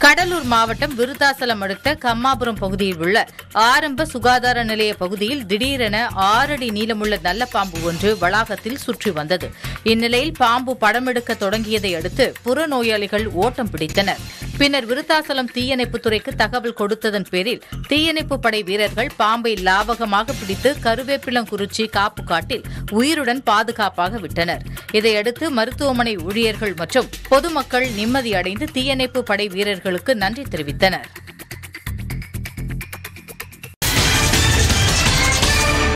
கடலூர் மாவட்டம் விருத்தாசலம் அடுத்த கம்மாபுரம் பகுதியில் உள்ள ஆரம்ப சுகாதார நிலைய பகுதியில் திடீரென ஆறடி நீளமுள்ள நல்ல பாம்பு ஒன்று வளாகத்தில் சுற்றி வந்தது இந்நிலையில் பாம்பு படமெடுக்க தொடங்கியதை அடுத்து புறநோயாளிகள் ஓட்டம் பிடித்தனர் பின்னர் விருத்தாசலம் தீயணைப்புத்துறைக்கு தகவல் கொடுத்ததன் பேரில் தீயணைப்பு படை வீரர்கள் பாம்பை லாபகமாக பிடித்து கருவேப்பிலங்குறிச்சி காப்பு காட்டில் உயிருடன் பாதுகாப்பாக விட்டனர் இதையடுத்து மருத்துவமனை ஊழியர்கள் மற்றும் பொதுமக்கள் நிம்மதியடைந்து தீயணைப்பு படை வீரர்களுக்கு நன்றி தெரிவித்தனர்